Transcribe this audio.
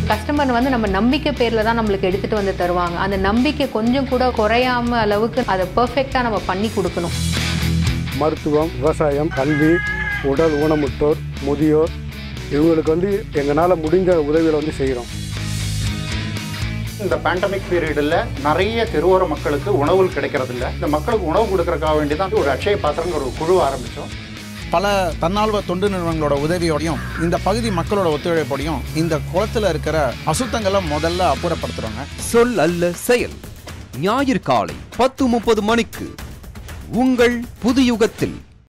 customer வந்து நம்ம நம்பிக்கை பேர்ல தான் நம்மளுக்கு எடுத்துட்டு வந்து தருவாங்க அந்த நம்பிக்கை கொஞ்சம் கூட குறையாம அளவுக்கு அதை பெர்ஃபெக்டா நம்ம பண்ணி கொடுக்கணும் மருத்துவம் விவசாயம் கல்வி உடல் ஊனமுற்றோர் முதியோர் இவங்களுக்கு வந்து எங்களால் முடிஞ்ச உதவிகளை வந்து செய்கிறோம் இந்த பேண்டமிக் பீரியடில் நிறைய தெருவோர மக்களுக்கு உணவுகள் கிடைக்கிறதில்ல இந்த மக்களுக்கு உணவு கொடுக்கறதுக்காக வேண்டி தான் ஒரு அக்ஷய பாத்திரங்கிற ஒரு குழு ஆரம்பித்தோம் பல தன்னார்வ தொண்டு நிறுவனங்களோட உதவியோடையும் இந்த பகுதி மக்களோட ஒத்துழைப்போடையும் இந்த குளத்துல இருக்கிற அசுத்தங்களை முதல்ல அப்புறப்படுத்துறாங்க சொல் அல்ல செயல் ஞாயிறு காலை பத்து முப்பது மணிக்கு உங்கள் புதுயுகத்தில்